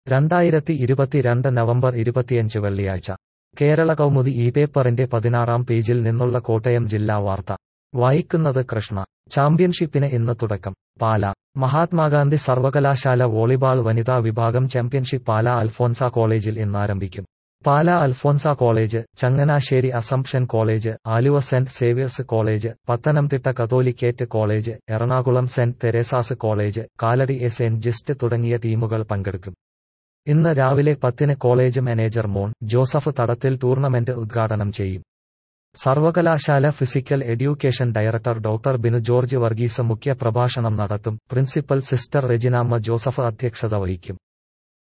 രണ്ടായിരത്തി ഇരുപത്തിരണ്ട് നവംബർ ഇരുപത്തിയഞ്ച് വെള്ളിയാഴ്ച കേരള കൗമുദി ഈ പേപ്പറിന്റെ പതിനാറാം പേജിൽ നിന്നുള്ള കോട്ടയം ജില്ലാ വാർത്ത വായിക്കുന്നത് കൃഷ്ണ ചാമ്പ്യൻഷിപ്പിന് ഇന്ന് തുടക്കം പാല മഹാത്മാഗാന്ധി സർവകലാശാല വോളിബാൾ വനിതാ വിഭാഗം ചാമ്പ്യൻഷിപ്പ് പാല അൽഫോൻസ കോളേജിൽ ഇന്ന് ആരംഭിക്കും Pala Alphonsa college Changanassery Assumption college Aluva saint Xavier's college Pathanamthitta Catholicate college Ernakulam saint Teresa's college Kalady എ സെന്റ് ജിസ്റ്റ് തുടങ്ങിയ ടീമുകൾ പങ്കെടുക്കും ഇന്ന് രാവിലെ പത്തിന് കോളേജ് മാനേജർ മോൺ ജോസഫ് തടത്തിൽ ടൂർണമെന്റ് ഉദ്ഘാടനം ചെയ്യും സർവകലാശാല physical education director doctor Binu George Varghese മുഖ്യ പ്രഭാഷണം നടത്തും പ്രിൻസിപ്പൽ സിസ്റ്റർ റെജിനാമ്മ ജോസഫ് അധ്യക്ഷത വഹിക്കും